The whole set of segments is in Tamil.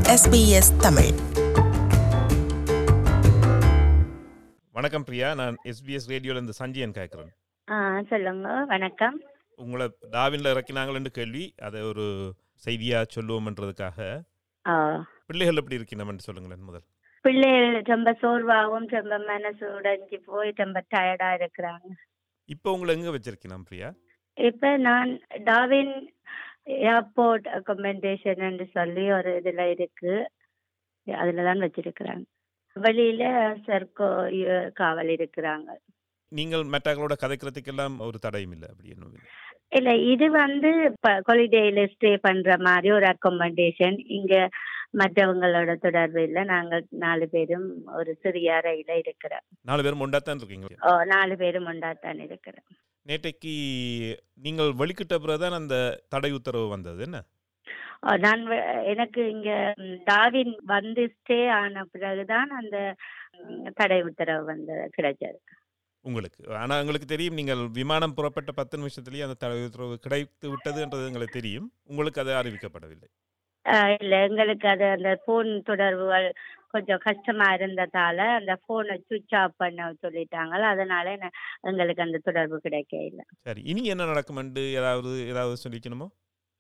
SBS தமிழ் வணக்கம் பிரியா நான் எஸ்பிஎஸ் ரேடியோல இருந்து சஞ்சயன் கேட்குறேன் ஆ சொல்லுங்க வணக்கம் உங்களை டாவின்ல இறக்கினாங்களேன்னு கேள்வி அதை ஒரு செய்தியா சொல்லுவோம்ன்றதுக்காக ஆ, பிள்ளைகள் எப்படி இருக்கீங்கன்னு சொல்லுங்களேன் முதல் பிள்ளைகள் ரொம்ப சோர்வாகவும் ரொம்ப மனசு உடைஞ்சு போய் ரொம்ப டயர்டா இருக்கிறாங்க இப்போ உங்களை எங்க வச்சிருக்கீங்க பிரியா இப்ப நான் டாவின் ஏர்போர்ட் அக்கமெண்டேஷன் என்று சொல்லி ஒரு இதுல இருக்கு அதுல தான் வச்சிருக்கிறாங்க வெளியில சர்க்கோ இ- காவல் இருக்கிறாங்க நீங்கள் மெட்டாக்களோட கதைக்கிறதுக்கெல்லாம் ஒரு தடையும் இல்லை அப்படி என்னும் இல்லை. இல்ல இது வந்து ஹாலிடேல ஸ்டே பண்ற மாதிரி ஒரு அக்கோமடேஷன் இங்க மற்றவங்களோட தொடர்பு இல்ல நாங்க நாலு பேரும் ஒரு சிறிய அறையில இருக்கிறோம் நாலு பேரும் ஒண்டாத்தான் இருக்கீங்க ஓ, நாலு பேரும் உண்டாத்தான் இருக்கிறோம் நேற்றைக்கு நீங்கள் வெளிக்கிட்ட பிறகுதான் அந்த தடை உத்தரவு வந்தது என்ன ஓ, நான் வ- எனக்கு இங்க ம், டாவின் வந்து ஸ்டே ஆன பிறகுதான் அந்த ம், தடை உத்தரவு வந்து கிடைச்சது உங்களுக்கு ஆனா எங்களுக்கு தெரியும் நீங்கள் விமானம் புறப்பட்ட பத்து நிமிஷத்துலயே அந்த தடை உத்தரவு கிடைத்து விட்டதுன்றது எங்களுக்கு தெரியும் உங்களுக்கு அது அறிவிக்கப்படவில்லை ஆஹ் இல்ல எங்களுக்கு அது அந்த போன் தொடர்புகள் கொஞ்சம் கஷ்டமா இருந்ததால அந்த போனை சுவிட்ச் ஆஃப் பண்ண சொல்லிட்டாங்க அதனால என்ன- எங்களுக்கு அந்த தொடர்பு கிடைக்க இல்லை சரி இனி என்ன நடக்குமென்று ஏதாவது ஏதாவது சொல்லிக்கணுமோ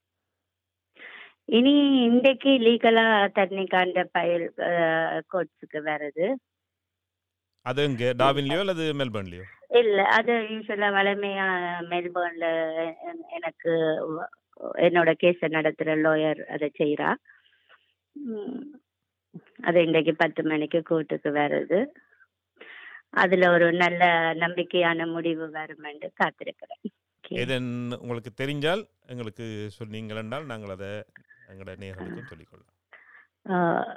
இனி இன்றைக்கு லீகலா தண்ணிக்காண்ட பயல் கோர்ட்ஸுக்கு வருது அது எங்க டாவின்லயோ அல்லது மெல்பர்ன்லயோ இல்ல அது யூஸ்வலா வளமையா மெல்போர்ன்ல எ- எனக்கு வ- என்னோட கேஸ நடத்துற லாயர் அதை செய்யறா உம், அது இன்றைக்கு பத்து மணிக்கு கோர்ட்டுக்கு வருது அதுல ஒரு நல்ல நம்பிக்கையான முடிவு வரும் என்று காத்திருக்கிறேன் Okay. ஏதேன் உங்களுக்கு தெரிஞ்சால் எங்களுக்கு சொன்னீங்கள் என்றால் நாங்கள் அதை எங்களோட நேர்களுக்கும் சொல்லிக்கொள்ளலாம் ஆஹ்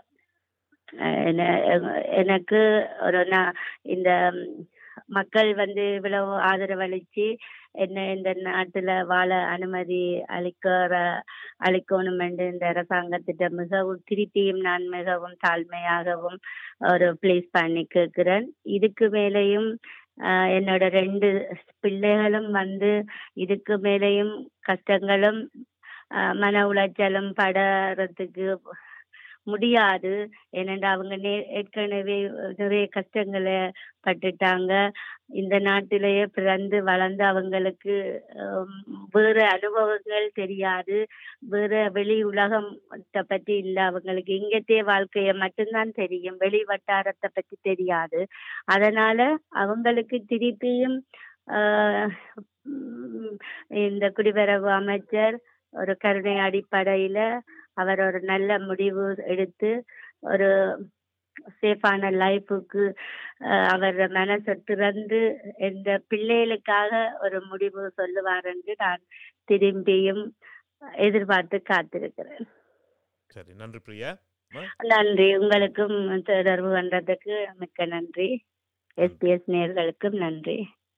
என- எனக்கு ஒரு நா- இந்த ம், மக்கள் வந்து இவ்வளவு ஆதரவளிச்சு என்ன இந்த நாட்டுல வாழ அனுமதி அளிக்கிற அளிக்கணும் என்று இந்த அரசாங்கத்திட்ட மிகவும் திருப்பியும் நான் மிகவும் தாழ்மையாகவும் ஒரு ப்ளீஸ் பண்ணி கேட்கிறேன் இதுக்கு மேலேயும் ஆஹ் என்னோட ரெண்டு பிள்ளைகளும் வந்து இதுக்கு மேலேயும் கஷ்டங்களும் ஆஹ் மன உளைச்சலும் படுறதுக்கு முடியாது ஏனென்றா அவங்க நே- ஏற்கனவே நிறைய கஷ்டங்களை பட்டுட்டாங்க இந்த நாட்டிலேயே பிறந்து வளர்ந்து அவங்களுக்கு ஹம், வேற அனுபவங்கள் தெரியாது வேற வெளி உலகம் பத்தி இல்ல அவங்களுக்கு இங்கத்தே வாழ்க்கைய மட்டும்தான் தெரியும் வெளி வட்டாரத்தை பத்தி தெரியாது அதனால அவங்களுக்கு திருப்பியும் ஆஹ், உம், இந்த குடிவரவு அமைச்சர் ஒரு கருணை அடிப்படையில அவர் ஒரு நல்ல முடிவு எடுத்து ஒரு சேஃபான லைஃபுக்கு அவர் மனசை திறந்து இந்த பிள்ளைகளுக்காக ஒரு முடிவு சொல்லுவார் என்று நான் திரும்பியும் எதிர்பார்த்து காத்திருக்கிறேன் சரி நன்றி பிரியா நன்றி உங்களுக்கும் தொடர்பு பண்றதுக்கு மிக்க நன்றி எஸ்பிஎஸ் நேர்களுக்கும் நன்றி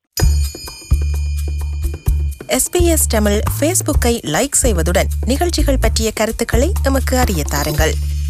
எஸ்பிஎஸ் தமிழ் ஃபேஸ்புக்கை லைக் செய்வதுடன் நிகழ்ச்சிகள் பற்றிய கருத்துக்களை எமக்கு அறிய தாருங்கள்